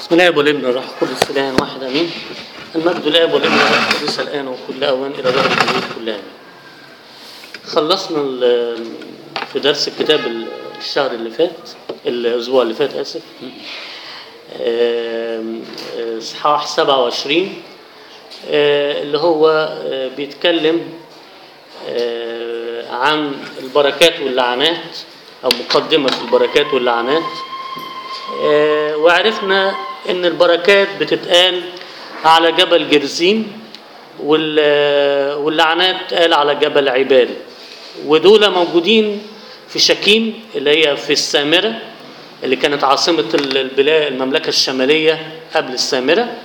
بسم الله والابن والروح القدس الان واحد امين المجد الاب والابن والروح القدس الان وكل اوان الى دار الجمهور كلها خلصنا ال- في درس الكتاب الشهر اللي فات الاسبوع اللي فات اسف آم، آه، اصحاح 27 آه، اللي هو آه، بيتكلم آه، عن البركات واللعنات او مقدمه البركات واللعنات آه، وعرفنا ان البركات بتتقال على جبل جرزيم وال- واللعنات تقال على جبل عبال ودول موجودين في شكيم اللي هي في السامره اللي كانت عاصمه ال- البلاد المملكه الشماليه قبل السامره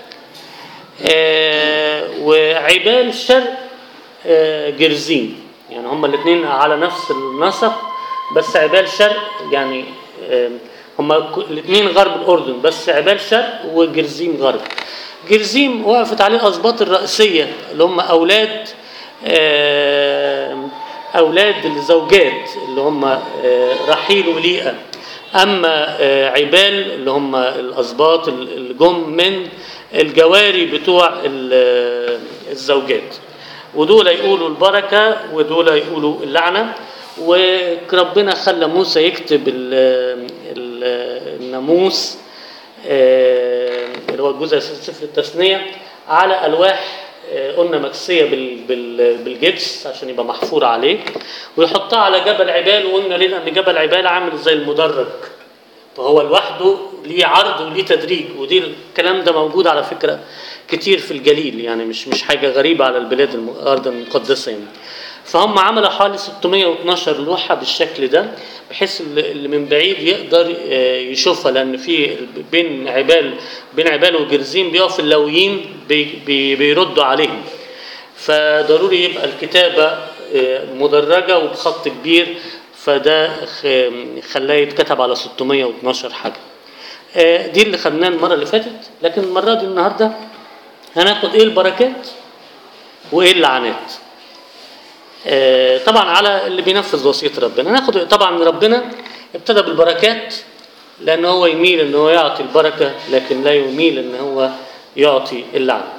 آه، وعبال شرق آه، جرزيم يعني هما الاثنين على نفس النسق بس عبال شرق يعني آه، هما الاثنين غرب الاردن بس عبال شرق وجرزيم غرب جرزيم وقفت عليه الاسباط الرئيسيه اللي هم اولاد آه، اولاد الزوجات اللي هم آه، رحيل وليئه اما آه، عبال اللي هم الاسباط اللي جم من الجواري بتوع ال- الزوجات ودول يقولوا البركه ودول يقولوا اللعنه وربنا خلى موسى يكتب ال- ال- الناموس آه، اللي هو الجزء سفر التثنيه على الواح آه، قلنا مكسيه بال- بال- بالجبس عشان يبقى محفور عليه ويحطها على جبل عبال وقلنا ليه ان جبل عبال عامل زي المدرج فهو لوحده ليه عرض وليه تدريج ودي الكلام ده موجود على فكره كتير في الجليل يعني مش مش حاجه غريبه على البلاد الم- الارض المقدسه يعني فهم عملوا حوالي 612 لوحه بالشكل ده بحيث اللي اللي من بعيد يقدر آه، يشوفها لان في بين عبال بين عبال وجرزيم بيقف اللويين بي- بي- بيردوا عليهم فضروري يبقى الكتابة آه، مدرجة وبخط كبير فده خ- خلاه يتكتب على 612 حاجة آه، دي اللي خدناه المرة اللي فاتت لكن المرة دي النهاردة هناخد ايه البركات وايه اللعنات آه، طبعا على اللي بينفذ وصية ربنا ناخد طبعا ربنا ابتدى بالبركات لأن هو يميل ان هو يعطي البركة لكن لا يميل ان هو يعطي اللعنة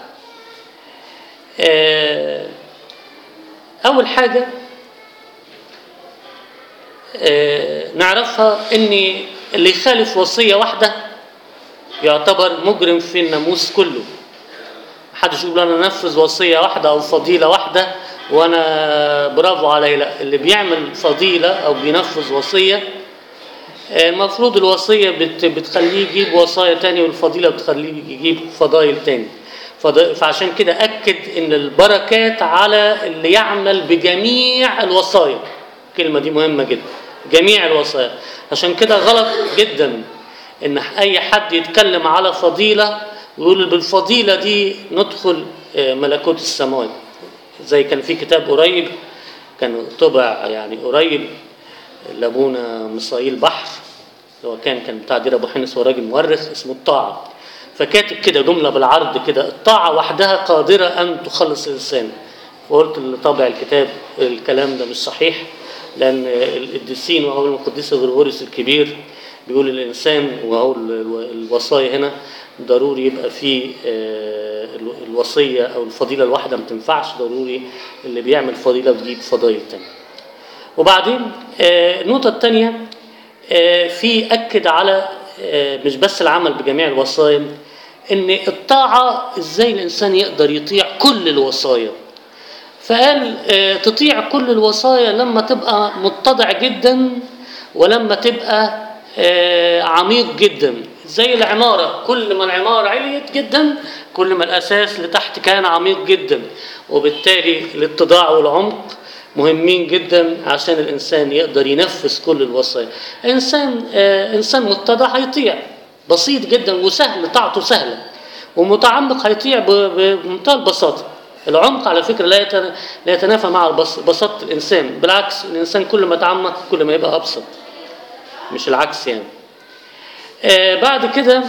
آه، أول حاجة آه، نعرفها إن اللي يخالف وصية واحدة يعتبر مجرم في الناموس كله محدش يقول أنا نفذ وصية واحدة أو فضيلة واحدة وأنا برافو علي لا اللي بيعمل فضيلة أو بينفذ وصية آه، المفروض الوصية بت- بتخليه يجيب وصايا تاني والفضيلة بتخليه يجيب فضائل تاني فض- فعشان كده أكد إن البركات على اللي يعمل بجميع الوصايا الكلمة دي مهمة جدا جميع الوصايا عشان كده غلط جدا إن أي حد يتكلم على فضيلة ويقول بالفضيلة دي ندخل آه، ملكوت السماوات زي كان في كتاب قريب كان طبع يعني قريب لابونا مصايل بحر اللي هو كان كان بتاع دير ابو حنس هو راجل مؤرخ اسمه الطاعه فكاتب كده جمله بالعرض كده الطاعه وحدها قادره ان تخلص الانسان وقلت لطابع الكتاب الكلام ده مش صحيح لان القديسين وهو القديس غرغوريوس الكبير بيقول الانسان وهو ال- ال- الوصايا هنا ضروري يبقى فيه آه، الو- الوصيه او الفضيله الواحده ما تنفعش ضروري اللي بيعمل فضيله بيجيب فضايل تانيه وبعدين آه، النقطة الثانية آه، في أكد على آه، مش بس العمل بجميع الوصايا إن الطاعة إزاي الإنسان يقدر يطيع كل الوصايا فقال آه، تطيع كل الوصايا لما تبقى متضع جدا ولما تبقى آه، عميق جدا زي العمارة كل ما العمارة عليت جدا كل ما الأساس لتحت كان عميق جدا وبالتالي الاتضاع والعمق مهمين جدا عشان الإنسان يقدر ينفذ كل الوصايا إنسان آه، إنسان متضع هيطيع بسيط جدا وسهل طاعته سهلة ومتعمق هيطيع ب- ب- بمنتهى البساطة العمق على فكرة لا يتنا- لا يتنافى مع البس- بساطة الإنسان بالعكس الإنسان كل ما تعمق كل ما يبقى أبسط مش العكس يعني آه بعد كده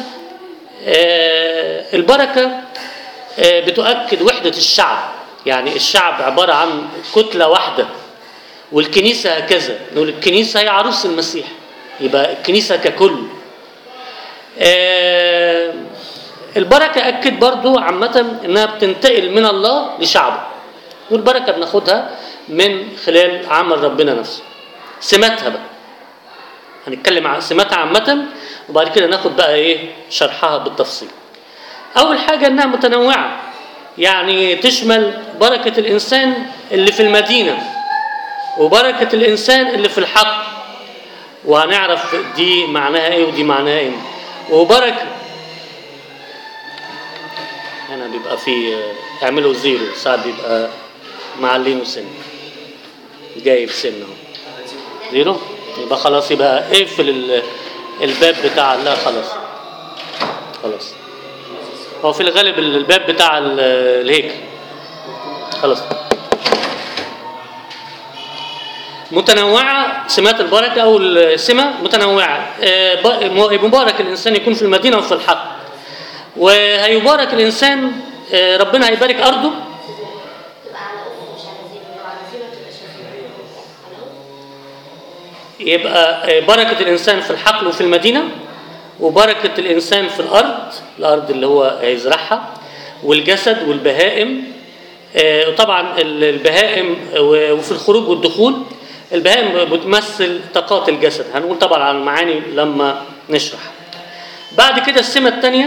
آه البركة آه بتؤكد وحدة الشعب يعني الشعب عبارة عن كتلة واحدة والكنيسة هكذا نقول الكنيسة هي عروس المسيح يبقى الكنيسة ككل آه، البركة أكد برضو عامة إنها بتنتقل من الله لشعبه والبركة بناخدها من خلال عمل ربنا نفسه سماتها بقى هنتكلم عن سماتها عامة وبعد كده ناخد بقى إيه شرحها بالتفصيل أول حاجة إنها متنوعة يعني تشمل بركة الإنسان اللي في المدينة وبركة الإنسان اللي في الحق وهنعرف دي معناها إيه ودي معناها إيه وبركة هنا بيبقى في اعملوا زيرو ساعات بيبقى معلينه سن جايب سن اهو زيرو يبقى خلاص يبقى اقفل ال- الباب بتاع لا خلاص خلاص هو في الغالب الباب بتاع ال- الهيكل خلاص متنوعة سمات البركة أو السمة متنوعة آه، ب- مبارك الإنسان يكون في المدينة وفي الحق وهيبارك الإنسان آه، ربنا هيبارك أرضه تبقى على أخت مش على زيرو لو على زيرو تبقى شغالة على أخت يبقى آه، بركة الإنسان في الحقل وفي المدينة وبركة الإنسان في الأرض الأرض اللي هو هيزرعها والجسد والبهائم آه، وطبعا ال- البهائم و- وفي الخروج والدخول البهائم بتمثل طاقات الجسد هنقول طبعا عن المعاني لما نشرح بعد كده السمة الثانية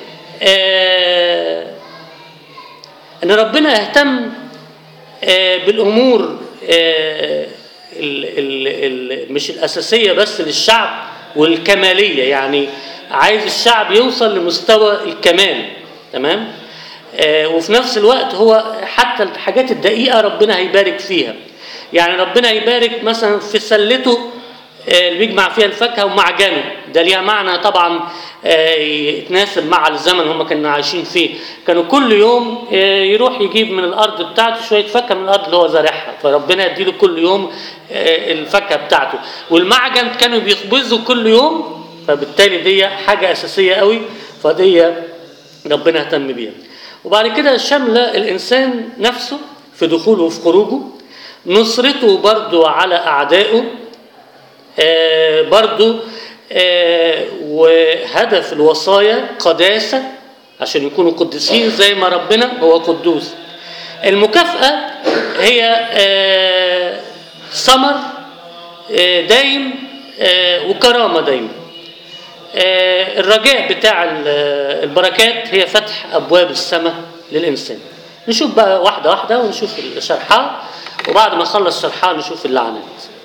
ان ربنا يهتم آه، بالامور آه، ال- ال- ال- مش الاساسيه بس للشعب والكماليه يعني عايز الشعب يوصل لمستوى الكمال تمام آه، وفي نفس الوقت هو حتى الحاجات الدقيقه ربنا هيبارك فيها يعني ربنا يبارك مثلا في سلته آه، اللي بيجمع فيها الفاكهه ومعجنه ده ليها معنى طبعا آه، يتناسب مع الزمن اللي هم كانوا عايشين فيه كانوا كل يوم آه، يروح يجيب من الارض بتاعته شويه فاكهه من الارض اللي هو زارعها فربنا يديله كل يوم آه، الفاكهه بتاعته والمعجن كانوا بيخبزوا كل يوم فبالتالي دي حاجه اساسيه قوي فدي ربنا اهتم بيها وبعد كده شامله الانسان نفسه في دخوله وفي خروجه نصرته برضو على اعدائه آه، برضو آه، وهدف الوصايا قداسة عشان يكونوا قديسين زي ما ربنا هو قدوس المكافأة هي آه، ثمر آه، دايم آه، وكرامة دايما آه، الرجاء بتاع ال- البركات هي فتح أبواب السماء للإنسان نشوف بقى واحدة واحدة ونشوف شرحها وبعد ما نخلص شرحها نشوف اللعنات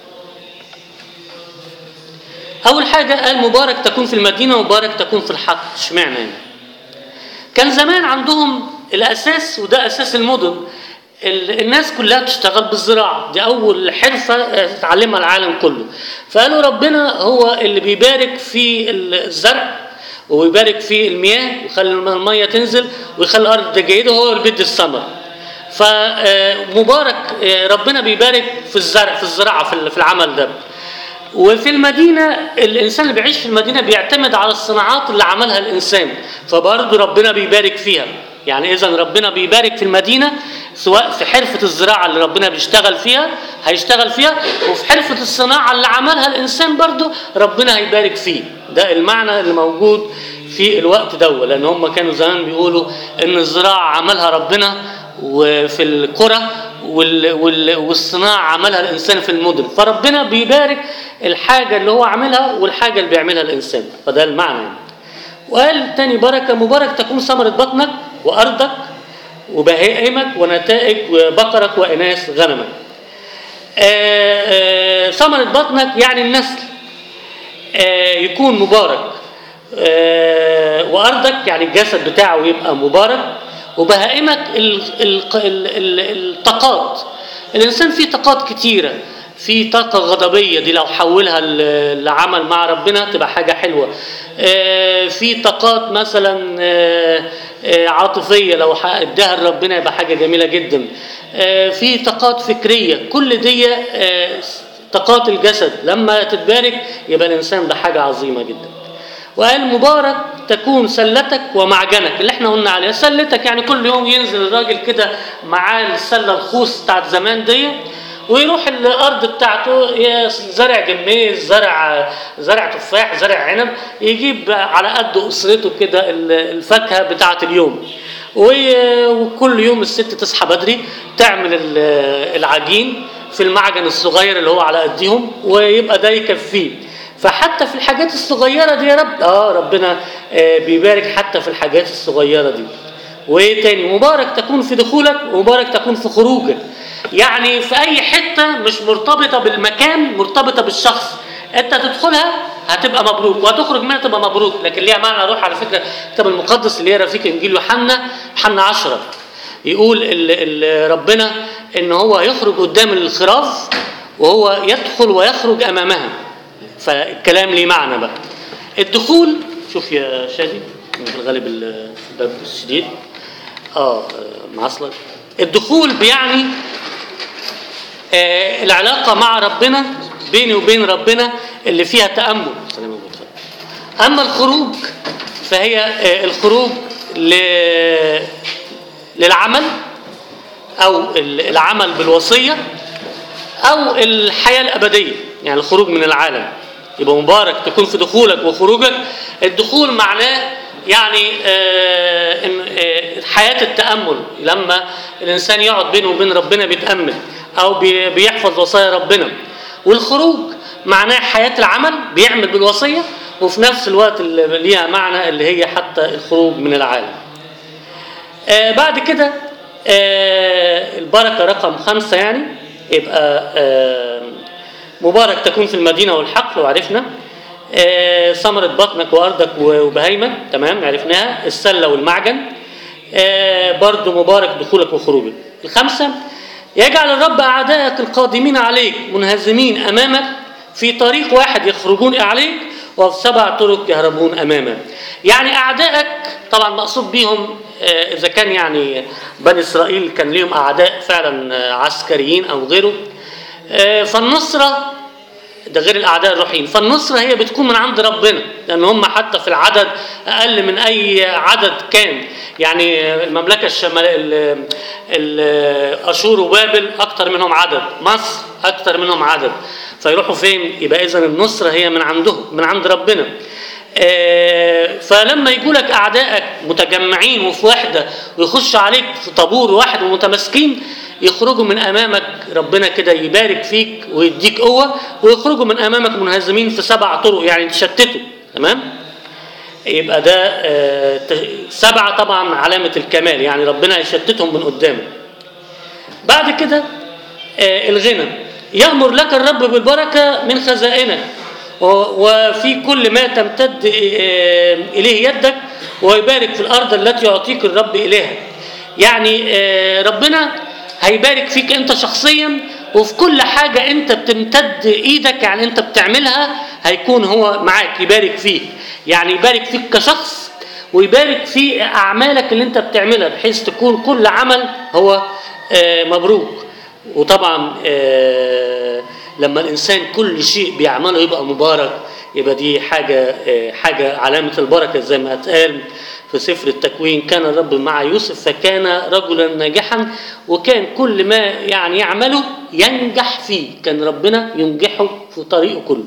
أول حاجة قال مبارك تكون في المدينة ومبارك تكون في الحق اشمعنى يعني كان زمان عندهم الأساس وده أساس المدن ال- الناس كلها بتشتغل بالزراعة دي أول حرفة آه، اتعلمها العالم كله فقالوا ربنا هو اللي بيبارك في الزرع ويبارك في المياه ويخلي المية تنزل ويخلي الأرض جيدة وهو اللي بيدي الثمر فمبارك ربنا بيبارك في الزرع في الزراعة في ال- في العمل ده وفي المدينة الإنسان اللي بيعيش في المدينة بيعتمد على الصناعات اللي عملها الإنسان فبرضه ربنا بيبارك فيها يعني إذا ربنا بيبارك في المدينة سواء في حرفة الزراعة اللي ربنا بيشتغل فيها هيشتغل فيها وفي حرفة الصناعة اللي عملها الإنسان برضه ربنا هيبارك فيه ده المعنى اللي موجود في الوقت ده لأن هم كانوا زمان بيقولوا إن الزراعة عملها ربنا وفي القرى وال وال والصناعة عملها الإنسان في المدن فربنا بيبارك الحاجة اللي هو عاملها والحاجة اللي بيعملها الإنسان فده المعنى يعني. وقال تاني بركة مبارك تكون ثمرة بطنك وأرضك وبهائمك ونتائج بقرك وإناث غنمك آه، آه، ثمرة بطنك يعني النسل آه، يكون مبارك آه، وأرضك يعني الجسد بتاعه يبقى مبارك وبهائمك ال- ال- ال- ال- الطاقات الإنسان فيه طاقات كتيرة في طاقة غضبية دي لو حولها ل- لعمل مع ربنا تبقى حاجة حلوة آه، في طاقات مثلا آه، آه، عاطفية لو ح- اداها لربنا يبقى حاجة جميلة جدا آه، في طاقات فكرية كل دي آه، طاقات الجسد لما تتبارك يبقى الإنسان ده حاجة عظيمة جدا وقال مبارك تكون سلتك ومعجنك اللي احنا قلنا عليها سلتك يعني كل يوم ينزل الراجل كده معاه السله الخوص بتاعت زمان دي ويروح الارض بتاعته يا زرع جميز زرع زرع تفاح زرع عنب يجيب على قد اسرته كده ال- الفاكهه بتاعه اليوم و- وكل يوم الست تصحى بدري تعمل ال- العجين في المعجن الصغير اللي هو على قديهم ويبقى ده يكفيه فحتى في الحاجات الصغيره دي يا رب اه ربنا آه بيبارك حتى في الحاجات الصغيره دي وايه تاني مبارك تكون في دخولك ومبارك تكون في خروجك يعني في اي حته مش مرتبطه بالمكان مرتبطه بالشخص انت تدخلها هتبقى مبروك وهتخرج منها تبقى مبروك لكن ليها معنى روح على فكره الكتاب المقدس اللي يقرا فيك انجيل يوحنا يوحنا 10 يقول ال ال ربنا ان هو يخرج قدام الخراف وهو يدخل ويخرج امامها فالكلام ليه معنى بقى الدخول شوف يا شادي في الغالب الباب الشديد اه معصلك الدخول بيعني آه العلاقة مع ربنا بيني وبين ربنا اللي فيها تأمل سلام عليكم. أما الخروج فهي آه الخروج ل... للعمل أو ال- العمل بالوصية أو الحياة الأبدية يعني الخروج من العالم يبقى مبارك تكون في دخولك وخروجك الدخول معناه يعني آه إن آه حياة التأمل لما الإنسان يقعد بينه وبين ربنا بيتأمل أو بي- بيحفظ وصايا ربنا والخروج معناه حياة العمل بيعمل بالوصية وفي نفس الوقت اللي ليها معنى اللي هي حتى الخروج من العالم آه بعد كده آه البركة رقم خمسة يعني يبقى آه مبارك تكون في المدينة والحقل وعرفنا آه ثمرة بطنك وأرضك وبهيمة تمام عرفناها السلة والمعجن آه برضو مبارك دخولك وخروجك الخمسة يجعل الرب أعدائك القادمين عليك منهزمين أمامك في طريق واحد يخرجون عليك وفي سبع طرق يهربون أمامك يعني أعدائك طبعا مقصود بيهم آه، إذا كان يعني بني إسرائيل كان ليهم أعداء فعلا آه، عسكريين أو غيره آه، فالنصرة ده غير الاعداء الروحيين فالنصره هي بتكون من عند ربنا لان هم حتى في العدد اقل من اي عدد كان يعني المملكه الشماليه ال- ال- اشور وبابل اكتر منهم عدد مصر اكتر منهم عدد فيروحوا فين يبقى اذا النصره هي من عندهم من عند ربنا آه، فلما يجوا لك اعدائك متجمعين وفي وحده ويخشوا عليك في طابور واحد ومتماسكين يخرجوا من امامك ربنا كده يبارك فيك ويديك قوه ويخرجوا من امامك منهزمين في سبع طرق يعني تشتتوا تمام يبقى ده آه، ت- سبعه طبعا علامه الكمال يعني ربنا يشتتهم من قدامك بعد كده آه، الغنى يأمر لك الرب بالبركة من خزائنك و- وفي كل ما تمتد آه، إليه يدك ويبارك في الأرض التي يعطيك الرب إليها يعني آه، ربنا هيبارك فيك أنت شخصيا وفي كل حاجة أنت بتمتد إيدك يعني أنت بتعملها هيكون هو معاك يبارك فيك يعني يبارك فيك كشخص ويبارك في أعمالك اللي أنت بتعملها بحيث تكون كل عمل هو آه، مبروك وطبعا آه، لما الانسان كل شيء بيعمله يبقى مبارك يبقى دي حاجه آه، حاجه علامه البركه زي ما اتقال في سفر التكوين كان الرب مع يوسف فكان رجلا ناجحا وكان كل ما يعني يعمله ينجح فيه كان ربنا ينجحه في طريقه كله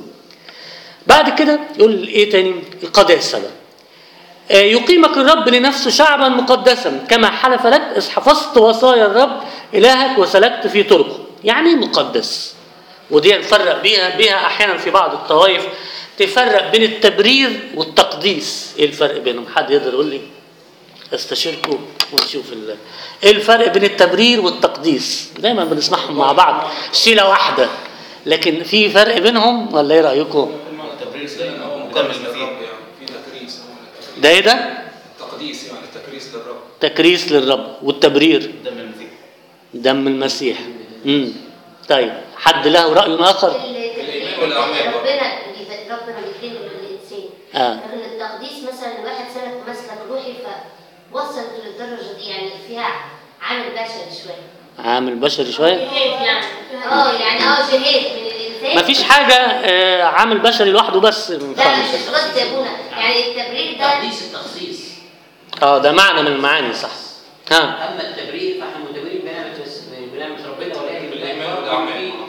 بعد كده يقول ايه تاني القداسه بقى آه، يقيمك الرب لنفسه شعبا مقدسا كما حلف لك إذ حفظت وصايا الرب إلهك وسلكت في طرقه يعني إيه مقدس ودي نفرق بيها بيها أحيانا في بعض الطوائف تفرق بين التبرير والتقديس إيه الفرق بينهم حد يقدر يقول لي استشيركم ونشوف ال... ايه الفرق بين التبرير والتقديس دايما بنسمعهم مع بعض شيله واحده لكن في فرق بينهم ولا ايه رايكم التبرير سليم هو مكمل تكريس المسيح للرب يعني في تكريس ده ايه ده تقديس يعني تكريس للرب تكريس للرب والتبرير دم المسيح دم المسيح امم طيب حد له راي اخر الإيمان والأعمال برضه. ربنا اللي ربنا بيدين للانسان آه. لكن التقديس مثلا واحد سلك مسلك روحي فوصل للدرجه دي يعني فيها عامل بشري شويه عامل بشري شويه يعني اه يعني اه جهاد من الانسان مفيش حاجه آه، عامل بشري لوحده بس ما لا ينفعش. مش قصدي يا ابونا يعني التبرير ده تقديس التخصيص اه ده معنى من المعاني صح ها اما التبرير فاحنا متبررين بنعمه بنعمه ربنا ولكن بالإيمان والأعمال.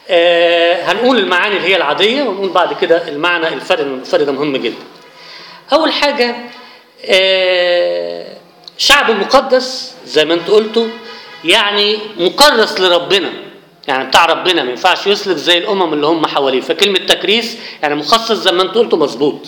آه هنقول المعاني اللي هي العاديه ونقول بعد كده المعنى الفرق الفرق ده مهم جدا اول حاجه آه شعب مقدس زي ما انت قلتوا يعني مكرس لربنا يعني بتاع ربنا ما ينفعش يسلك زي الامم اللي هم حواليه فكلمه تكريس يعني مخصص زي ما انت قلتوا مظبوط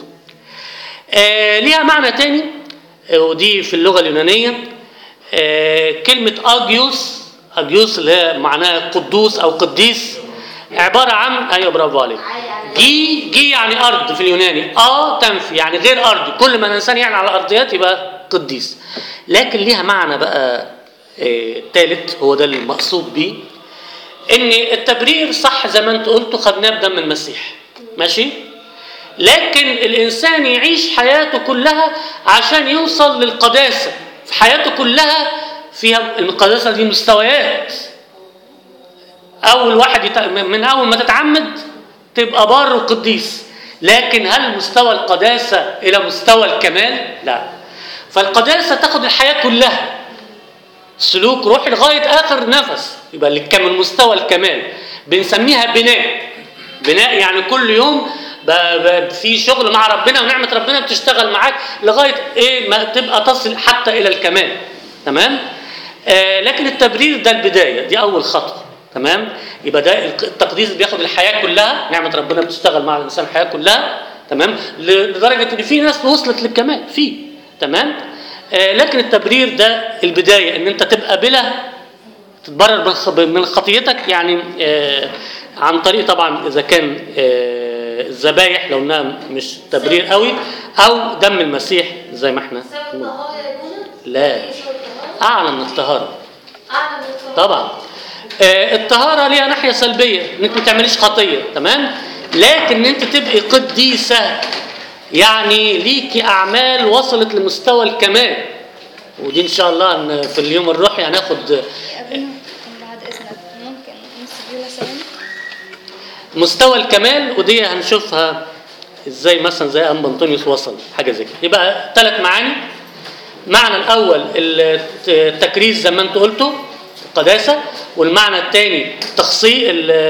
آه ليها معنى تاني آه، ودي في اللغه اليونانيه آه كلمه اجيوس اجيوس اللي هي معناها قدوس او قديس عباره عن ايوه برافو عليك جي جي يعني ارض في اليوناني اه تنفي يعني غير ارضي كل ما الانسان يعني على الارضيات يبقى قديس لكن ليها معنى بقى آه ثالث هو ده المقصود بيه ان التبرير صح زي ما انت قلتوا خدناه بدم المسيح ماشي لكن الانسان يعيش حياته كلها عشان يوصل للقداسه في حياته كلها فيها القداسه دي مستويات اول واحد يت... من اول ما تتعمد تبقى بار وقديس لكن هل مستوى القداسه الى مستوى الكمال لا فالقداسه تاخد الحياه كلها سلوك روحي لغايه اخر نفس يبقى اللي كان من مستوى الكمال بنسميها بناء بناء يعني كل يوم ب- ب- في شغل مع ربنا ونعمه ربنا بتشتغل معاك لغايه ايه ما تبقى تصل حتى الى الكمال تمام آه لكن التبرير ده البدايه دي اول خطوه تمام يبقى ده التقديس بياخد الحياه كلها نعمه ربنا بتشتغل مع الانسان الحياه كلها تمام لدرجه ان في ناس وصلت للكمال في تمام آه لكن التبرير ده البدايه ان انت تبقى بلا تتبرر من خ- من خطيتك يعني آه عن طريق طبعا اذا كان آه الذبايح لو انها مش تبرير قوي او دم المسيح زي ما احنا سبب الطهارة يا ابونا؟ لا. إيه سبب الطهارة؟ اعلى من الطهاره أعلى من الطهارة طبعا آه، الطهاره ليها ناحيه سلبيه انك ما تعمليش خطيه تمام لكن انت تبقي قديسه يعني ليكي اعمال وصلت لمستوى الكمال ودي ان شاء الله إن في اليوم الروحي هناخد قبل بعد اذنك ممكن نسيب لها ثواني مستوى الكمال ودي هنشوفها ازاي مثلا زي ام انطونيوس وصل حاجه زي كده يبقى ثلاث معاني المعنى الاول الت- التكريس زي ما انتوا قلتوا القداسه والمعنى الثاني تخصيص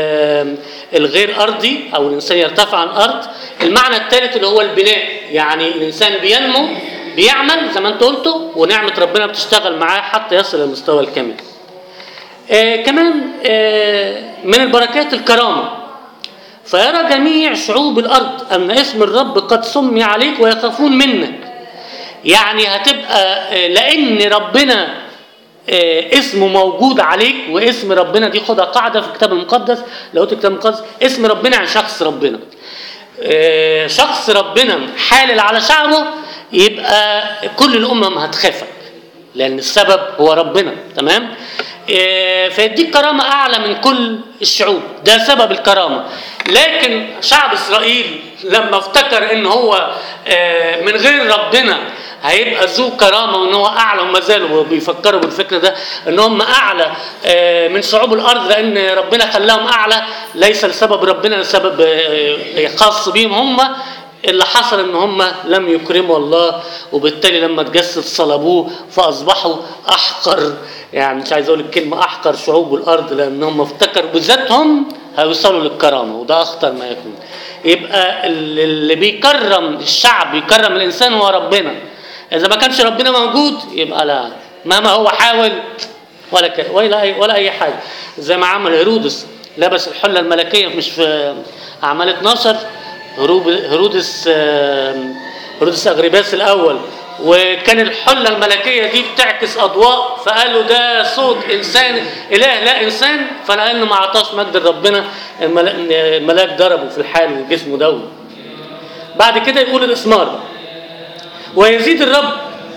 الغير ارضي او الانسان يرتفع عن الارض المعنى الثالث اللي هو البناء يعني الانسان بينمو بيعمل زي ما انتوا قلتوا ونعمه ربنا بتشتغل معاه حتى يصل لمستوى الكمال آه كمان آه من البركات الكرامه فيرى جميع شعوب الارض ان اسم الرب قد سمي عليك ويخافون منك يعني هتبقى آه، لان ربنا آه، اسمه موجود عليك واسم ربنا دي خدها قاعده في الكتاب المقدس لو قلت الكتاب المقدس اسم ربنا يعني شخص ربنا آه، شخص ربنا حالل على شعبه يبقى كل الامم هتخافك لان السبب هو ربنا تمام آه، فيديك كرامه اعلى من كل الشعوب ده سبب الكرامه لكن شعب اسرائيل لما افتكر ان هو آه، من غير ربنا هيبقى ذو كرامه وان هو اعلى وما زالوا بيفكروا بالفكر ده ان هم اعلى آه، من شعوب الارض لان ربنا خلاهم اعلى ليس لسبب ربنا لسبب آه، خاص بيهم هم اللي حصل ان هم لم يكرموا الله وبالتالي لما تجسد صلبوه فاصبحوا احقر يعني مش عايز اقول الكلمه احقر شعوب الارض لان هم افتكروا بذاتهم هيوصلوا للكرامه وده اخطر ما يكون يبقى اللي اللي بيكرم الشعب يكرم الانسان هو ربنا اذا ما كانش ربنا موجود يبقى لا مهما هو حاول ولا ك... ولا اي ولا اي حاجه زي ما عمل هيرودس لبس الحله الملكيه مش في اعمال 12 هروب هرودس آم، هرودس اغريباس الاول وكان الحله الملكيه دي بتعكس اضواء فقالوا ده صوت انسان اله لا انسان فلانه ما اعطاش مجد لربنا الملا- الملاك ضربه في الحال وجسمه دوي بعد كده يقول الاسمار ويزيد الرب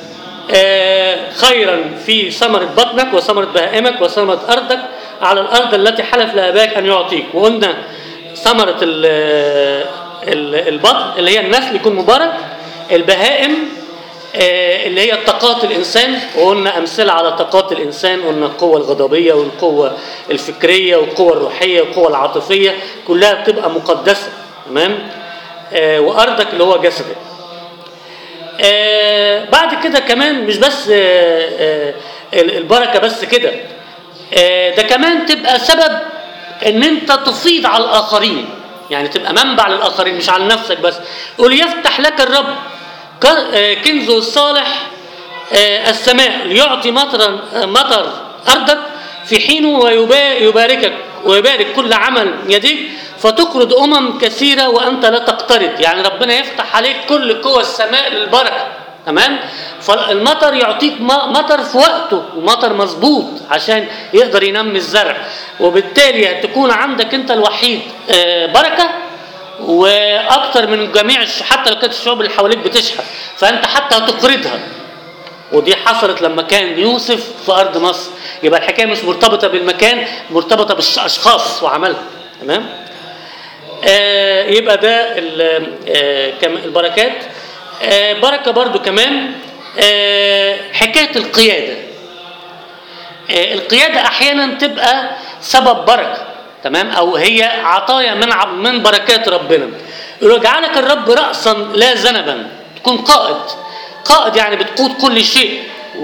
آه، خيرا في ثمرة بطنك وثمرة بهائمك وثمرة أرضك على الأرض التي حلف لآبائك أن يعطيك وقلنا ثمرة ال- ال- البطن اللي هي النسل يكون مبارك البهائم آه، اللي هي طاقات الإنسان وقلنا أمثلة على طاقات الإنسان قلنا القوة الغضبية والقوة الفكرية والقوة الروحية والقوة العاطفية كلها بتبقى مقدسة تمام آه، وأرضك اللي هو جسدك آه بعد كده كمان مش بس آه آه البركه بس كده آه ده كمان تبقى سبب ان انت تفيض على الاخرين يعني تبقى منبع للاخرين مش على نفسك بس قل يفتح لك الرب ك- آه، كنزه الصالح آه، السماء ليعطي مطرا آه، مطر ارضك في حينه ويباركك ويبارك كل عمل يديك فتقرض امم كثيره وانت لا تقترض يعني ربنا يفتح عليك كل قوى السماء للبركه تمام فالمطر يعطيك م- مطر في وقته ومطر مظبوط عشان يقدر ينمي الزرع وبالتالي تكون عندك انت الوحيد آه، بركه واكتر من جميع الش- حتى لو كانت الشعوب اللي حواليك بتشحت فانت حتى هتقرضها ودي حصلت لما كان يوسف في ارض مصر يبقى الحكايه مش مرتبطه بالمكان مرتبطه بالاشخاص وعملها تمام آه يبقى ده ال- آه كم- البركات آه بركه برضو كمان آه حكايه القياده آه القياده احيانا تبقى سبب بركه تمام او هي عطايا من ع- من بركات ربنا يجعلك الرب راسا لا ذنبا تكون قائد قائد يعني بتقود كل شيء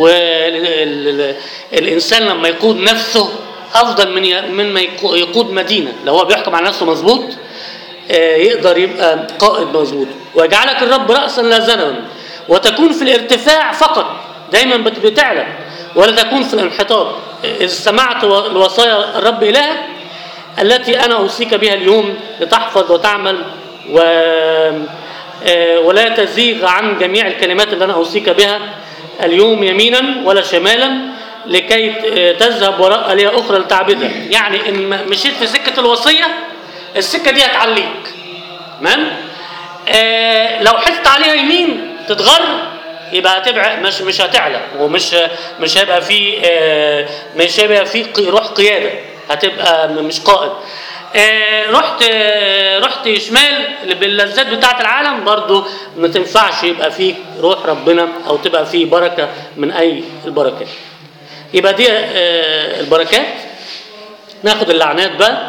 والانسان لما يقود نفسه افضل من ي- من ما يقو- يقود مدينه لو هو بيحكم على نفسه مظبوط آه، يقدر يبقى قائد مظبوط ويجعلك الرب راسا لا ذنبا وتكون في الارتفاع فقط دايما بت- بتعلى ولا تكون في الانحطاط اذ سمعت و- لوصايا الرب الهك التي انا اوصيك بها اليوم لتحفظ وتعمل و آه، ولا تزيغ عن جميع الكلمات اللي انا اوصيك بها اليوم يمينا ولا شمالا لكي آه، تذهب وراء آلهة أخرى لتعبدها يعني إن م- مشيت في سكة الوصية السكة دي هتعليك تمام آه لو حست عليها يمين تتغر يبقى هتبعد مش مش هتعلى ومش مش هيبقى في آه مش هيبقى في قي- روح قياده هتبقى م- مش قائد آه رحت آه رحت شمال باللذات بتاعه العالم برضو ما تنفعش يبقى فيك روح ربنا او تبقى فيه بركه من اي البركات يبقى دي آه البركات ناخد اللعنات بقى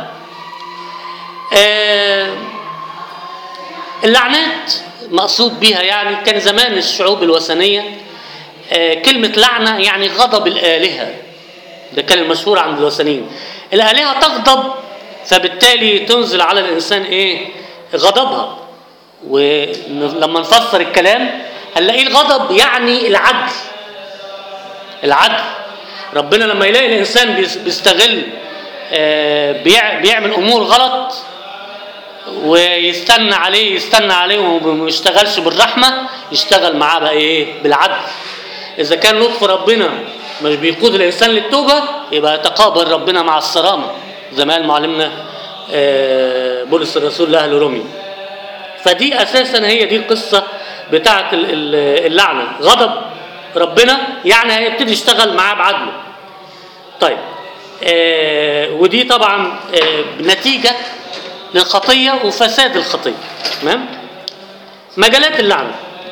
آه اللعنات مقصود بها يعني كان زمان الشعوب الوثنية آه، كلمة لعنة يعني غضب الآلهة ده كان المشهور عند الوثنيين الآلهة تغضب فبالتالي تنزل على الإنسان إيه غضبها ولما نفسر الكلام هنلاقيه الغضب يعني العدل العدل ربنا لما يلاقي الإنسان بيس- بيستغل آه، بيع- بيعمل أمور غلط ويستنى عليه يستنى عليه وما يشتغلش بالرحمه يشتغل معاه بقى ايه بالعدل اذا كان لطف ربنا مش بيقود الانسان للتوبه يبقى يتقابل ربنا مع الصرامه زي ما قال معلمنا آه، بولس الرسول لاهل رومي فدي اساسا هي دي القصه بتاعه ال- ال- اللعنه غضب ربنا يعني هيبتدي يشتغل معاه بعدله طيب آه ودي طبعا آه نتيجه للخطيه وفساد الخطيه تمام مجالات اللعنه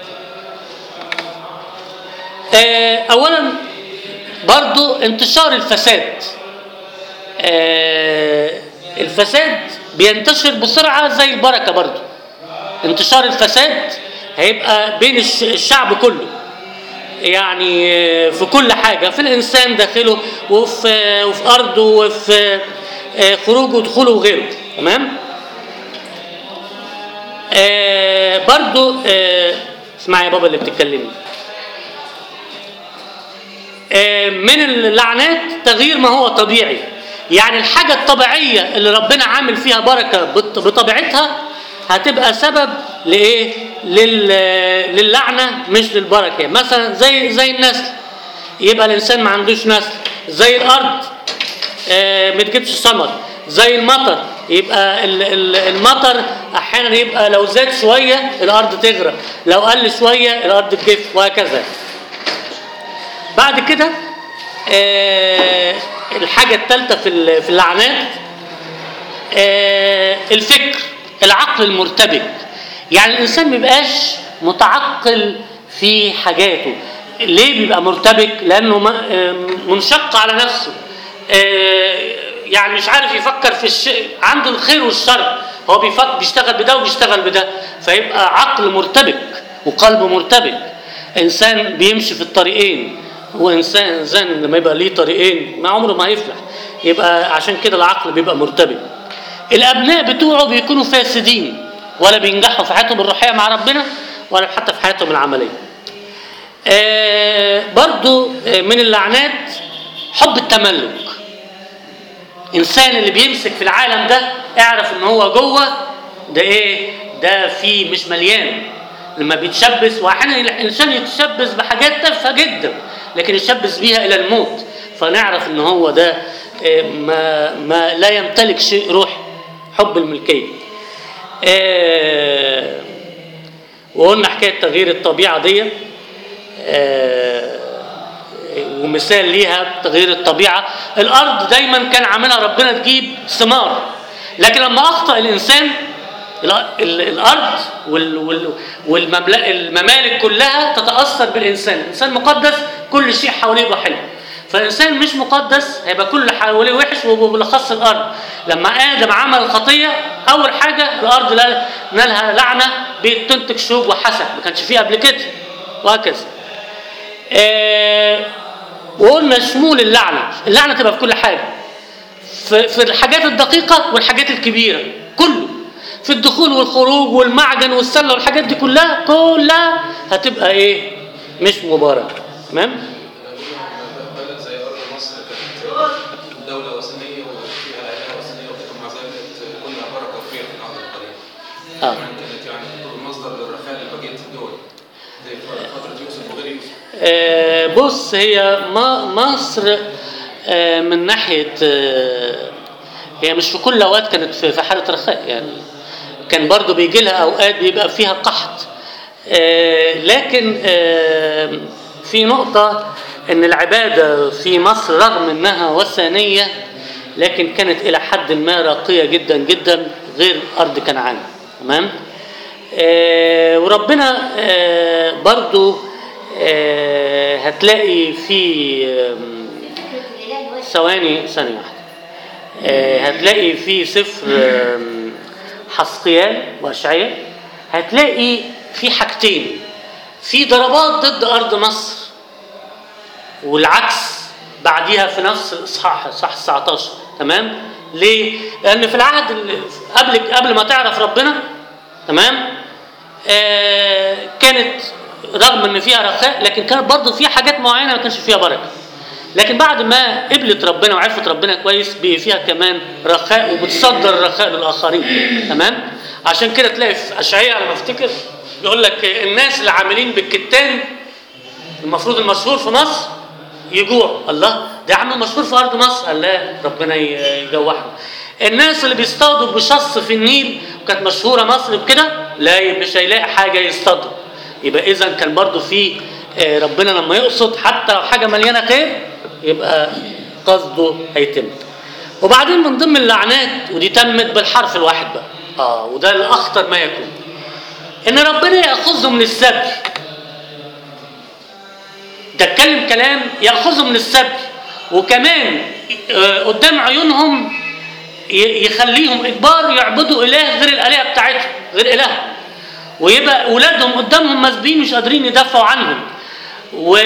آه اولا برضو انتشار الفساد آه الفساد بينتشر بسرعه زي البركه برضو انتشار الفساد هيبقى بين الش- الشعب كله يعني آه، في كل حاجة في الإنسان داخله وفي آه، وفي أرضه وفي آه، خروجه ودخوله وغيره تمام آه برضو آه اسمعي يا بابا اللي بتتكلمي آه من اللعنات تغيير ما هو طبيعي يعني الحاجة الطبيعية اللي ربنا عامل فيها بركة بط- بطبيعتها هتبقى سبب لإيه؟ لل... للعنة مش للبركة مثلا زي زي النسل يبقى الإنسان ما عندوش نسل زي الأرض آه، ما تجيبش ثمر زي المطر يبقى ال- ال- المطر احيانا يبقى لو زاد شويه الارض تغرق لو قل شويه الارض تجف وهكذا بعد كده آه، الحاجه الثالثه في ال- في اللعنات آه، الفكر العقل المرتبك يعني الانسان ما بيبقاش متعقل في حاجاته ليه بيبقى مرتبك لانه م- آه، منشق على نفسه آه، يعني مش عارف يفكر في الشيء عنده الخير والشر هو بيفكر بيشتغل بده وبيشتغل بده فيبقى عقل مرتبك وقلب مرتبك انسان بيمشي في الطريقين هو انسان انسان لما يبقى ليه طريقين ما عمره ما هيفلح يبقى عشان كده العقل بيبقى مرتبط الابناء بتوعه بيكونوا فاسدين ولا بينجحوا في حياتهم الروحيه مع ربنا ولا حتى في حياتهم العمليه آه برضو آه، من اللعنات حب التملك انسان اللي بيمسك في العالم ده اعرف ان هو جوه ده ايه ده فيه مش مليان لما بيتشبث واحيانا الانسان يتشبث بحاجات تافهه جدا لكن يتشبث بيها الى الموت فنعرف ان هو ده آه، ما ما لا يمتلك شيء روحي حب الملكيه آه، وقلنا حكايه تغيير الطبيعه دي آه، ومثال ليها تغيير الطبيعه الارض دايما كان عاملها ربنا تجيب ثمار لكن لما اخطا الانسان ال- ال- الارض وال- وال- والمملا- الممالك كلها تتاثر بالانسان الانسان مقدس كل شيء حواليه يبقى حلو فالانسان مش مقدس هيبقى كل اللي حواليه وحش وبالاخص الارض لما ادم عمل الخطيه اول حاجه الارض لا- نالها لعنه بتنتج شوك وحسد ما كانش فيه قبل كده وهكذا آه، وقلنا شمول اللعنه اللعنه تبقى في كل حاجه في, في الحاجات الدقيقه والحاجات الكبيره كله في الدخول والخروج والمعجن والسله والحاجات دي كلها كلها هتبقى ايه مش مباركه تمام بلد زي ارض مصر كانت دوله وثنيه وفيها الهه وثنيه وكده ومع ذلك كلها بركه وخير في العهد القديم. آه. كمان كانت يعني مصدر للرخاء لبقيه الدول زي فتره يوسف وغير يوسف. آه، بص هي ما- مصر آه، من ناحية آه، هي مش في كل الأوقات كانت في في حالة رخاء يعني كان برضو بيجي لها أوقات بيبقى فيها قحط آه، لكن آه، في نقطة إن العبادة في مصر رغم إنها وثنية لكن كانت إلى حد ما راقية جدا جدا غير أرض كنعان تمام؟ آه، وربنا آه، برضو آه، هتلاقي في آم، فكرة الإله الواحد ثواني ثانية واحدة آه، هتلاقي في سفر آم، حسقيال وأشعياء هتلاقي في حاجتين في ضربات ضد أرض مصر والعكس بعديها في نفس الإصحاح إصحاح 19 تمام ليه؟ لأن في العهد اللي قبل قبل ما تعرف ربنا تمام آه كانت رغم ان فيها رخاء لكن كانت برضه فيها حاجات معينه ما كانش فيها بركه لكن بعد ما قبلت ربنا وعرفت ربنا كويس بقي فيها كمان رخاء وبتصدر الرخاء للاخرين تمام عشان كده تلاقي في اشعياء على ما افتكر يقول لك الناس اللي عاملين بالكتان المفروض المشهور في مصر يجوع الله ده يا عم مشهور في ارض مصر قال لا ربنا ي- يجوعهم الناس اللي بيصطادوا بشص في النيل وكانت مشهوره مصر بكده لا مش هيلاقي حاجه يصطادوا يبقى اذا كان برضو في آه، ربنا لما يقصد حتى لو حاجه مليانه خير يبقى قصده هيتم وبعدين من ضمن اللعنات ودي تمت بالحرف الواحد بقى اه وده الاخطر ما يكون ان ربنا ياخذهم للسبي ده اتكلم كلام ياخذهم من السبي وكمان آه، قدام عيونهم ي- يخليهم اجبار يعبدوا اله غير الالهه بتاعتهم غير الههم ويبقى اولادهم قدامهم مسبيين مش قادرين يدافعوا عنهم و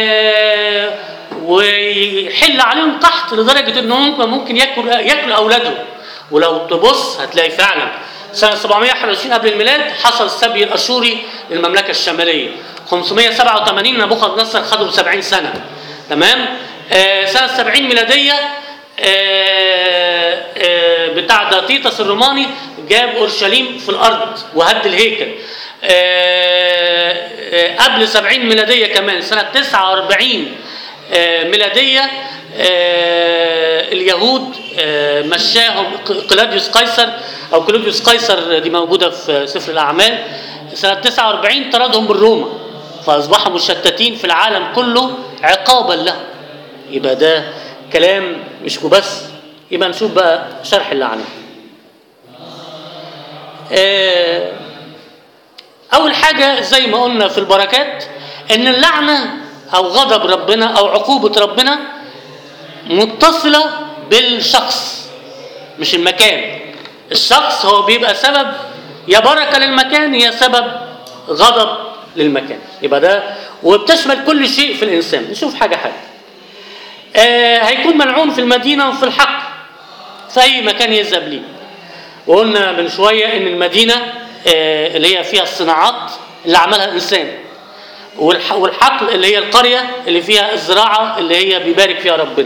ويحل عليهم قحط لدرجه ان هم ممكن ياكل ياكلوا اولادهم ولو تبص هتلاقي فعلا سنه 721 قبل الميلاد حصل السبي الاشوري للمملكه الشماليه 587 نبوخذ نصر خدوا 70 سنه تمام آه سنه 70 ميلاديه آه، آه، بتاع داتيتس الروماني جاب اورشليم في الارض وهد الهيكل آه، آه، قبل 70 ميلاديه كمان سنه 49 آه، ميلاديه آه، اليهود آه، مشاهم قلاديوس قيصر او كلوديوس قيصر دي موجوده في سفر الاعمال سنه 49 طردهم من روما فاصبحوا مشتتين في العالم كله عقابا لهم يبقى ده كلام مش وبس يبقى نشوف بقى شرح اللعنه آه، اول حاجه زي ما قلنا في البركات ان اللعنه او غضب ربنا او عقوبه ربنا متصله بالشخص مش المكان الشخص هو بيبقى سبب يا بركه للمكان يا سبب غضب للمكان يبقى ده وبتشمل كل شيء في الانسان نشوف حاجه حاجه آه هيكون ملعون في المدينه وفي الحق في اي مكان يذهب ليه وقلنا من شويه ان المدينه آه اللي هي فيها الصناعات اللي عملها الانسان والح- والحقل اللي هي القريه اللي فيها الزراعه اللي هي بيبارك فيها ربنا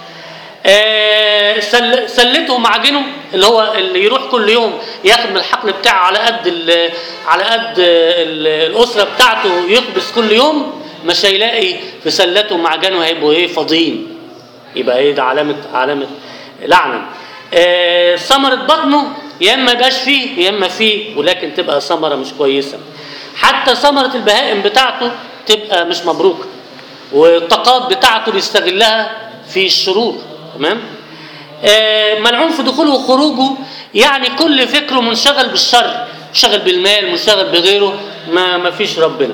آه، سل- سلته ومعجنه اللي هو اللي يروح كل يوم ياخد من الحقل بتاعه على قد ال- على قد ال- الاسره بتاعته يخبز كل يوم مش هيلاقي في سلته ومعجنه هيبقوا ايه فاضيين يبقى ايه ده علامه علامه لعنه آه، ثمره بطنه يا اما يبقاش فيه يا اما فيه ولكن تبقى ثمره مش كويسه حتى ثمره البهائم بتاعته تبقى مش مبروكه والطاقات بتاعته بيستغلها في الشرور تمام آه، ملعون في دخوله وخروجه يعني كل فكره منشغل بالشر منشغل بالمال منشغل بغيره ما ما فيش ربنا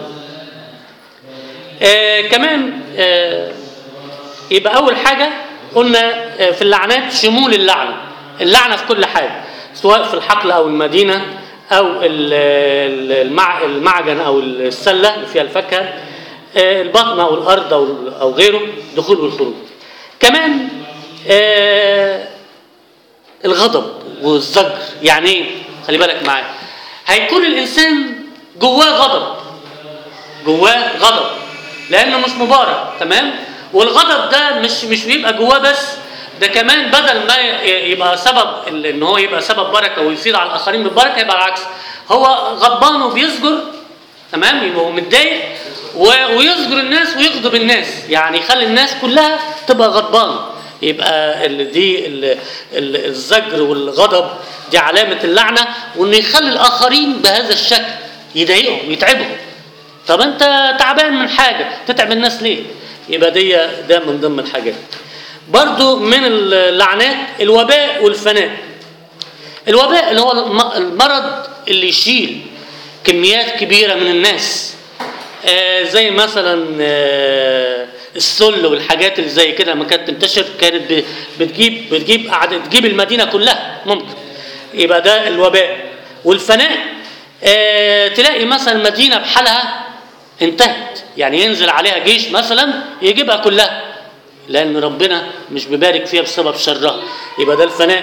آه كمان آه يبقى اول حاجه قلنا آه، في اللعنات شمول اللعنه اللعنه في كل حاجه سواء في الحقل او المدينه او ال- ال- المع- المعجن او السله اللي فيها الفاكهه آه، البطن او الارض او او غيره دخول والخروج كمان آه، الغضب والزجر يعني ايه خلي بالك معايا هيكون الانسان جواه غضب جواه غضب لانه مش مبارك تمام والغضب ده مش مش بيبقى جواه بس ده كمان بدل ما ي- يبقى سبب ال- ان هو يبقى سبب بركه ويصير على الاخرين بالبركه يبقى العكس هو غضبان وبيزجر تمام يبقى هو متضايق و- ويزجر الناس ويغضب الناس يعني يخلي الناس كلها تبقى غضبان يبقى ال- دي ال- ال- الزجر والغضب دي علامه اللعنه وانه يخلي الاخرين بهذا الشكل يضايقهم يتعبهم طب انت تعبان من حاجه تتعب الناس ليه يبقى دي ده من ضمن الحاجات برضو من اللعنات الوباء والفناء الوباء اللي هو الم- المرض اللي يشيل كميات كبيره من الناس آه زي مثلا آه السل والحاجات اللي زي كده لما كانت تنتشر كانت ب- بتجيب بتجيب قعدت تجيب المدينه كلها ممكن يبقى ده الوباء والفناء آه تلاقي مثلا مدينه بحالها انتهت يعني ينزل عليها جيش مثلا يجيبها كلها لان ربنا مش بيبارك فيها بسبب شرها يبقى ده الفناء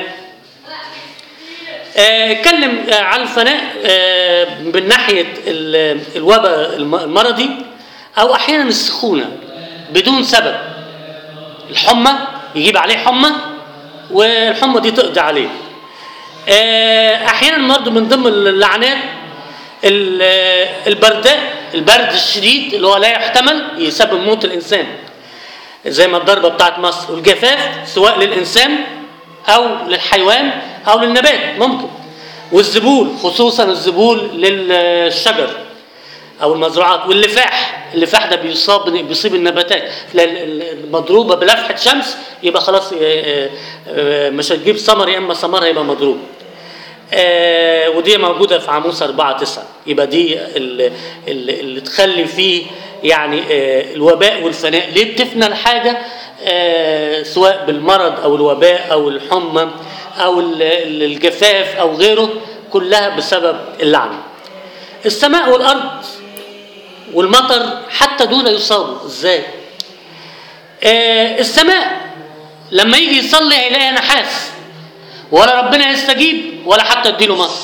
آه، اتكلم آه، عن الفناء آه، من ناحيه ال- الوباء الم- المرضي او احيانا السخونه بدون سبب الحمى يجيب عليه حمى والحمى دي تقضي عليه آه، احيانا برضه من ضمن اللعنات ال- آه، البرداء البرد الشديد اللي هو لا يحتمل يسبب موت الانسان زي ما الضربه بتاعت مصر والجفاف سواء للانسان او للحيوان او للنبات ممكن والزبول خصوصا الزبول للشجر او المزروعات واللفاح اللفاح ده بيصاب بيصيب النباتات لأن المضروبه بلفحه شمس يبقى خلاص آه، آه، مش هتجيب ثمر يا اما ثمرها يبقى مضروب آه، ودي موجوده في عاموس 4 9 يبقى دي اللي, اللي تخلي فيه يعني آه، الوباء والفناء ليه بتفنى الحاجه آه، سواء بالمرض او الوباء او الحمى او ال- ال- الجفاف او غيره كلها بسبب اللعنه السماء والارض والمطر حتى دول يصابوا ازاي آه، السماء لما يجي يصلي هيلاقيها نحاس ولا ربنا يستجيب ولا حتى يديله مطر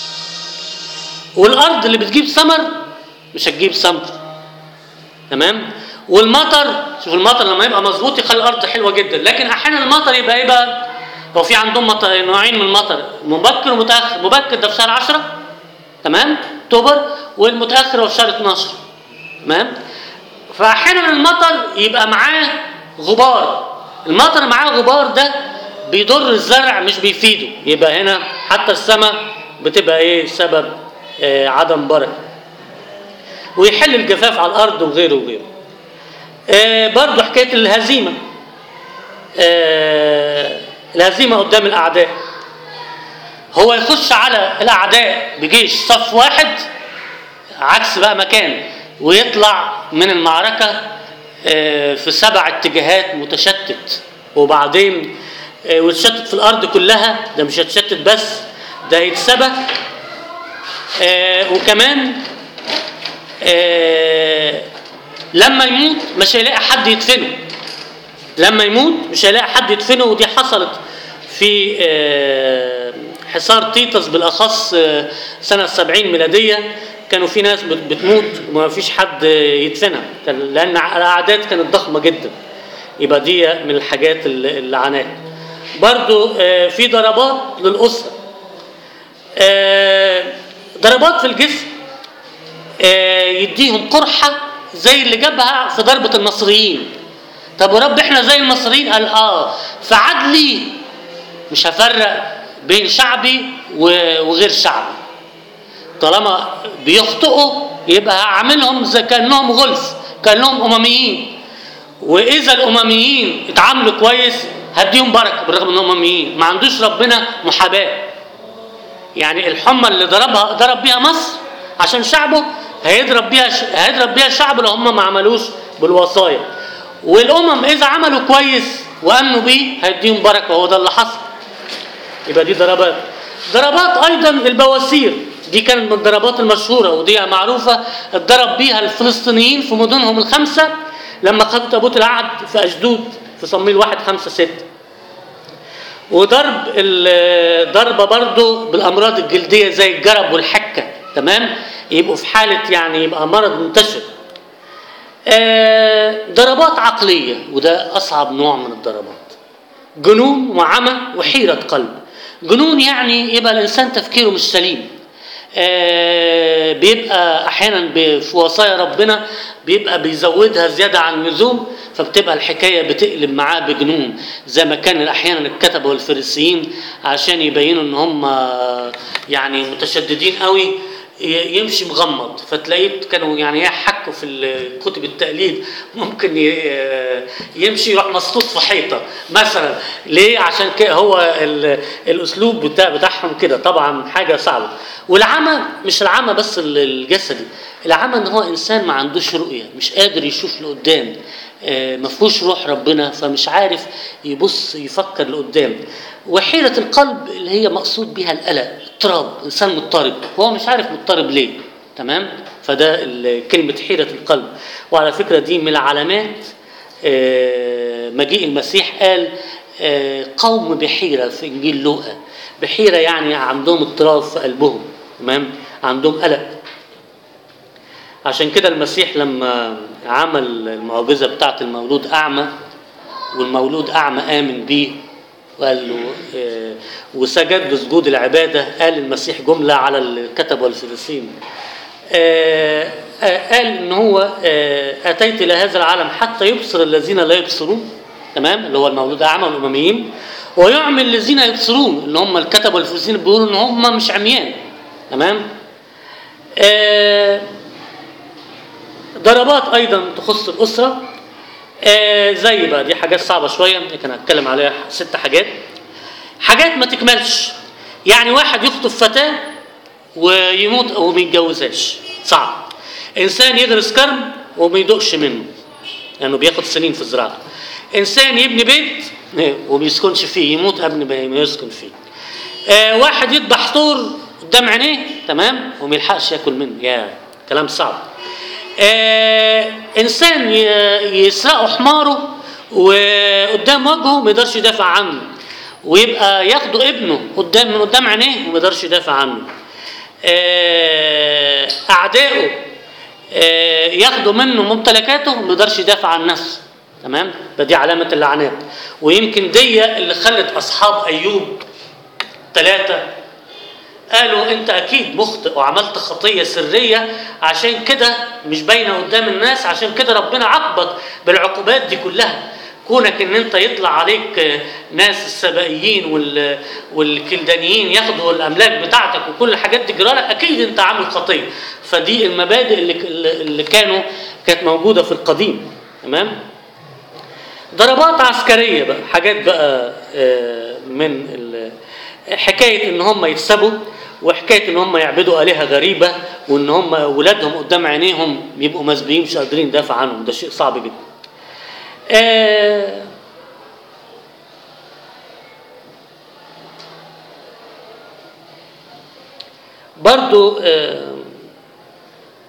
والارض اللي بتجيب ثمر مش هتجيب ثمر تمام والمطر شوف المطر لما يبقى مظبوط يخلي الارض حلوه جدا لكن احيانا المطر يبقى ايه بقى هو في عندهم مطر نوعين من المطر مبكر ومتاخر مبكر ده في شهر 10 تمام اكتوبر والمتاخر هو في شهر 12 تمام فاحيانا المطر يبقى معاه غبار المطر معاه غبار ده بيضر الزرع مش بيفيده يبقى هنا حتى السماء بتبقى ايه سبب آه عدم بركه ويحل الجفاف على الارض وغيره وغيره آه برضو حكايه الهزيمه آه الهزيمه قدام الاعداء هو يخش على الاعداء بجيش صف واحد عكس بقى مكان ويطلع من المعركه آه في سبع اتجاهات متشتت وبعدين آه ويتشتت في الارض كلها ده مش هيتشتت بس ده هيتسبك آه وكمان آه لما يموت مش هيلاقي حد يدفنه لما يموت مش هيلاقي حد يدفنه ودي حصلت في آه، حصار تيتس بالاخص آه، سنه 70 ميلاديه كانوا في ناس بت- بتموت وما فيش حد يدفنها كان لان الاعداد كانت ضخمه جدا يبقى دي من الحاجات اللي اللي عاناها برضو آه، في ضربات للاسره آه، ضربات في الجسم آه، يديهم قرحه زي اللي جابها في ضربه المصريين طب يا رب احنا زي المصريين قال اه فعدلي مش هفرق بين شعبي و- وغير شعبي طالما بيخطئوا يبقى هعملهم زي كانهم غلف كانهم امميين واذا الامميين اتعاملوا كويس هديهم بركه بالرغم انهم امميين ما عندوش ربنا محاباه يعني الحمى اللي ضربها ضرب بيها مصر عشان شعبه هيضرب بيها هيضرب بيها الشعب لو هم ما عملوش بالوصايا والامم اذا عملوا كويس وامنوا بيه هيديهم بركه وهو ده اللي حصل يبقى دي ضربات ضربات ايضا البواسير دي كانت من الضربات المشهوره ودي معروفه اتضرب بيها الفلسطينيين في مدنهم الخمسه لما خدوا تابوت العهد في اشدود في صمويل واحد خمسة ستة وضرب ال- ضربه برضه بالامراض الجلديه زي الجرب والحكه تمام يبقوا في حاله يعني يبقى مرض منتشر آه، ضربات عقليه وده اصعب نوع من الضربات جنون وعمى وحيره قلب جنون يعني يبقى الانسان تفكيره مش سليم آه، بيبقى احيانا ب- في وصايا ربنا بيبقى بيزودها زياده عن اللزوم فبتبقى الحكايه بتقلب معاه بجنون زي ما كان احيانا الكتبه والفريسيين عشان يبينوا ان هم يعني متشددين قوي ي- يمشي مغمض فتلاقيه كانوا يعني يحكوا في ال- كتب التقليد ممكن ي- يمشي يروح مسطوط في حيطه مثلا ليه عشان كده هو ال- الاسلوب بتاع بتاعهم كده طبعا حاجه صعبه والعمى مش العمى بس ال- الجسدي العمى ان هو انسان ما عندوش رؤيه مش قادر يشوف لقدام آه، ما فيهوش روح ربنا فمش عارف يبص يفكر لقدام وحيرة القلب اللي هي مقصود بها القلق اضطراب انسان مضطرب هو مش عارف مضطرب ليه تمام فده ال- كلمة حيرة القلب وعلى فكرة دي من العلامات آه، مجيء المسيح قال آه، قوم بحيرة في إنجيل لوقا بحيرة يعني عندهم اضطراب في قلبهم تمام عندهم قلق عشان كده المسيح لما عمل المعجزة بتاعت المولود أعمى والمولود أعمى آمن بيه وقال له آه، وسجد له سجود العبادة قال المسيح جملة على الكتب والفريسين آه، آه، قال ان هو آه، اتيت الى هذا العالم حتى يبصر الذين لا يبصرون تمام اللي هو المولود اعمى والامميين ويعمي الذين يبصرون اللي هم الكتب والفريسين بيقولوا ان هم مش عميان تمام آه، ضربات ايضا تخص الاسره آه زي بقى دي حاجات صعبه شويه لكن هتكلم عليها ست حاجات حاجات ما تكملش يعني واحد يخطب فتاه ويموت او ما يتجوزهاش صعب انسان يدرس كرم وما يدقش منه لانه بياخد سنين في الزراعه انسان يبني بيت وما يسكنش فيه يموت قبل ما ما يسكن فيه آه واحد يذبح طور قدام عينيه تمام وما يلحقش ياكل منه يا كلام صعب آه انسان ي- يسرقوا حماره وقدام وجهه ما يقدرش يدافع عنه ويبقى ياخدوا ابنه قدام من قدام عينيه وما يقدرش يدافع عنه آه، اعدائه آه، ياخدوا منه ممتلكاته ما يقدرش يدافع عن نفسه تمام فدي علامه اللعنات ويمكن دي اللي خلت اصحاب ايوب ثلاثه قالوا انت اكيد مخطئ وعملت خطيه سريه عشان كده مش باينه قدام الناس عشان كده ربنا عاقبك بالعقوبات دي كلها كونك ان انت يطلع عليك آه، ناس السبائيين وال والكلدانيين ياخدوا الاملاك بتاعتك وكل الحاجات دي جرالك اكيد انت عامل خطيه فدي المبادئ اللي اللي كانوا كانت موجوده في القديم تمام ضربات عسكريه بقى حاجات بقى آه، من ال- حكايه ان هم يتسبوا وحكايه ان هم يعبدوا الهه غريبه وان هم ولادهم قدام عينيهم يبقوا مسبيين مش قادرين يدافع عنهم ده شيء صعب جدا. آه، برضو آه،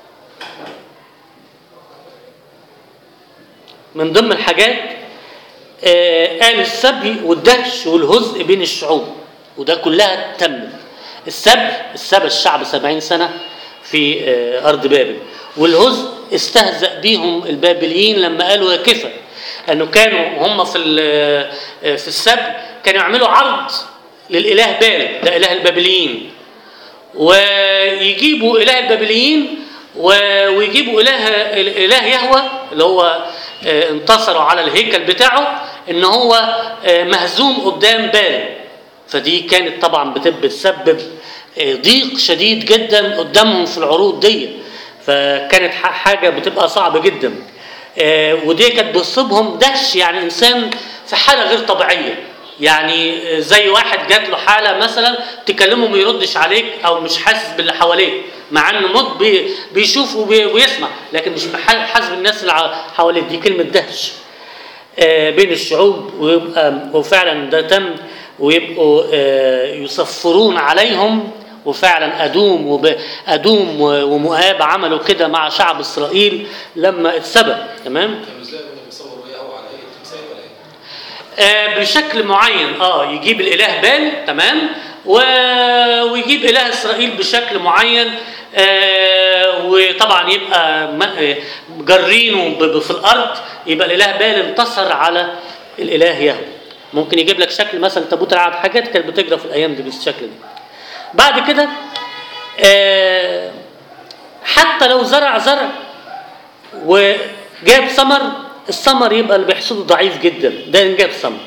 من ضمن الحاجات آه، قال السبي والدهش والهزء بين الشعوب وده كلها تم السبي السبى الشعب سبعين سنة في آه، أرض بابل والهزء استهزأ بيهم البابليين لما قالوا يا كفى أنه كانوا هم في ال- آه، في السبي كانوا يعملوا عرض للإله بال ده إله البابليين ويجيبوا اله البابليين و- ويجيبوا اله اله يهوه اللي هو آه، انتصروا على الهيكل بتاعه ان هو آه، مهزوم قدام بال فدي كانت طبعا بت- بتسبب آه، ضيق شديد جدا قدامهم في العروض دي فكانت ح- حاجه بتبقى صعبه جدا آه، ودي كانت بتصيبهم دهش يعني انسان في حاله غير طبيعيه يعني زي واحد جات له حاله مثلا تكلمه ما يردش عليك او مش حاسس باللي حواليه مع انه مط بي بيشوف وبي- ويسمع لكن مش مح- حاسس بالناس اللي ع- حواليه دي كلمه دهش آه، بين الشعوب ويبقى وفعلا ده تم ويبقوا آه، يصفرون عليهم وفعلا ادوم وب... ادوم و- ومؤاب عملوا كده مع شعب اسرائيل لما اتسبى تمام كانوا ازاي كانوا بيصوروا ايه او على ايه تمثال ولا ايه؟ آه، بشكل معين اه يجيب الاله بال تمام و... ويجيب اله اسرائيل بشكل معين آه وطبعا يبقى م- آه، جرينه ب- ب- في الارض يبقى الاله بال انتصر على الاله يهوه ممكن يجيب لك شكل مثلا تابوت العهد حاجات كانت بتجرى في الايام دي بالشكل ده بعد كده آه حتى لو زرع زرع وجاب ثمر الثمر يبقى اللي بيحصده ضعيف جدا ده ان جاب ثمر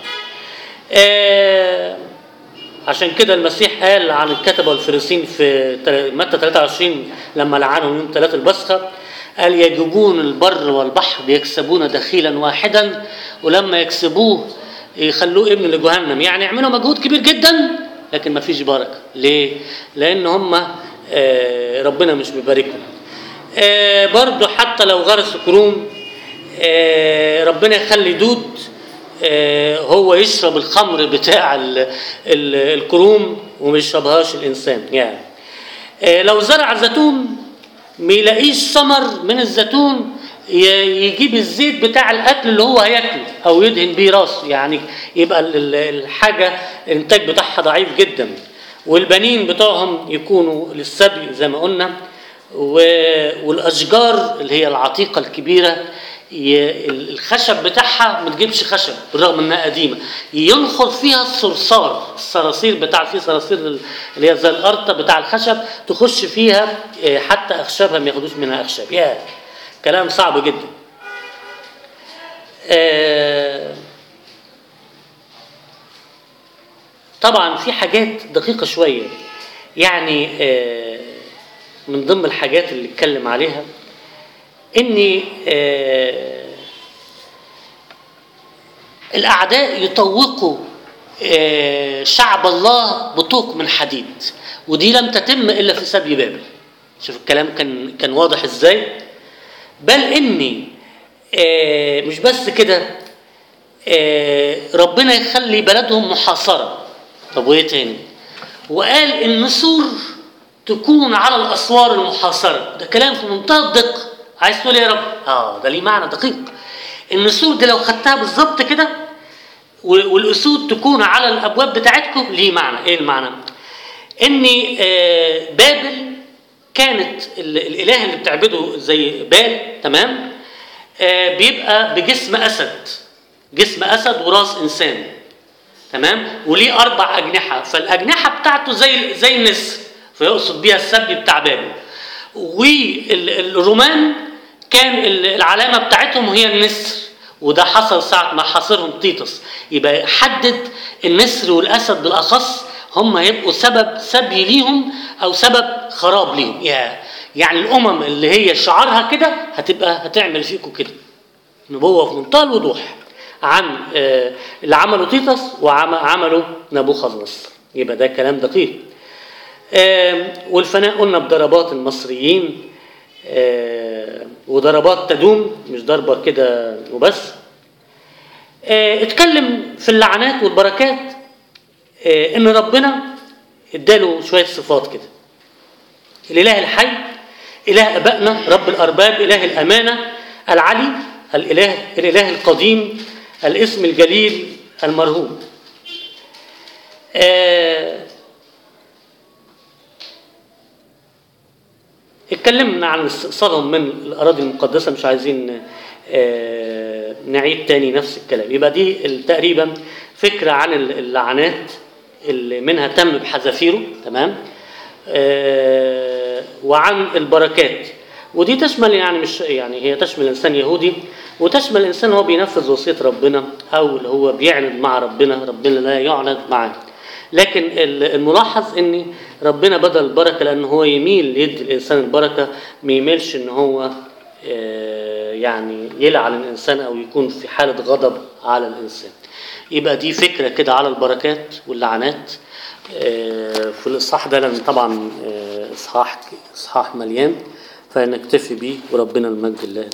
آه عشان كده المسيح قال عن الكتبه والفريسين في تل- متى 23 لما لعنهم يوم ثلاث البصخه قال يجوبون البر والبحر يكسبون دخيلا واحدا ولما يكسبوه يخلوه ابن لجهنم يعني يعملوا مجهود كبير جدا لكن ما فيش بركه ليه؟ لان هم آه ربنا مش بيباركهم آه برضو حتى لو غرسوا كروم آه ربنا يخلي دود آه هو يشرب الخمر بتاع ال ال الكروم وما يشربهاش الانسان يعني آه لو زرع زيتون ما يلاقيش ثمر من الزيتون ي- يجيب الزيت بتاع الاكل اللي هو هياكله او يدهن بيه راسه يعني يبقى ال- ال- الحاجه الانتاج بتاعها ضعيف جدا والبنين بتوعهم يكونوا للسبي زي ما قلنا و- والاشجار اللي هي العتيقه الكبيره ي- ال- الخشب بتاعها ما تجيبش خشب بالرغم انها قديمه ينخر فيها الصرصار الصراصير بتاع في صراصير ال- اللي هي زي القرطه بتاع الخشب تخش فيها آه، حتى اخشابها ما ياخدوش منها اخشاب يا كلام صعب جدا آه، طبعا في حاجات دقيقه شويه يعني آه، من ضمن الحاجات اللي اتكلم عليها ان آه، الاعداء يطوقوا آه، شعب الله بطوق من حديد ودي لم تتم الا في سبي بابل شوف الكلام كان كان واضح ازاي بل اني آه، مش بس كده آه، ربنا يخلي بلدهم محاصره طب وايه تاني وقال النسور تكون على الاسوار المحاصره ده كلام في منتهى الدقه عايز تقول إيه يا رب اه ده ليه معنى دقيق النسور دي لو خدتها بالظبط كده و- والاسود تكون على الابواب بتاعتكم ليه معنى ايه المعنى ان آه، بابل كانت ال- الاله اللي بتعبده زي بال تمام آه، بيبقى بجسم اسد جسم اسد وراس انسان تمام وليه اربع اجنحه فالاجنحه بتاعته زي زي النسر فيقصد بيها السبي بتاع بابل والرومان كان ال- العلامه بتاعتهم هي النسر وده حصل ساعه ما حاصرهم تيتوس يبقى حدد النسر والاسد بالاخص هم هيبقوا سبب سبي ليهم او سبب خراب ليهم يا يعني الامم اللي هي شعارها كده هتبقى هتعمل فيكم كده نبوة في منتهى الوضوح عن آه، اللي عمله تيتس وعمله نبوخذ نصر يبقى ده كلام دقيق آم، والفناء قلنا بضربات المصريين آه، وضربات تدوم مش ضربة كده وبس آه، اتكلم في اللعنات والبركات آه، ان ربنا اداله شوية صفات كده الإله الحي إله أبائنا رب الأرباب إله الأمانة العلي الإله الإله القديم الاسم الجليل المرهوب آه، اتكلمنا عن استئصالهم من الأراضي المقدسة مش عايزين آه، نعيد تاني نفس الكلام يبقى دي ال- تقريبا فكرة عن اللعنات اللي منها تم بحذافيره تمام آه، وعن البركات ودي تشمل يعني مش يعني هي تشمل انسان يهودي وتشمل انسان هو بينفذ وصيه ربنا او اللي هو بيعند مع ربنا ربنا لا يعند معاه لكن ال- الملاحظ ان ربنا بدل البركه لان هو يميل يدي الانسان البركه ما يميلش ان هو آه، يعني يلعن الانسان او يكون في حاله غضب على الانسان يبقى دي فكره كده على البركات واللعنات آه، في الاصحاح ده لان طبعا آه، اصحاح اصحاح مليان فنكتفي بيه وربنا المجد الله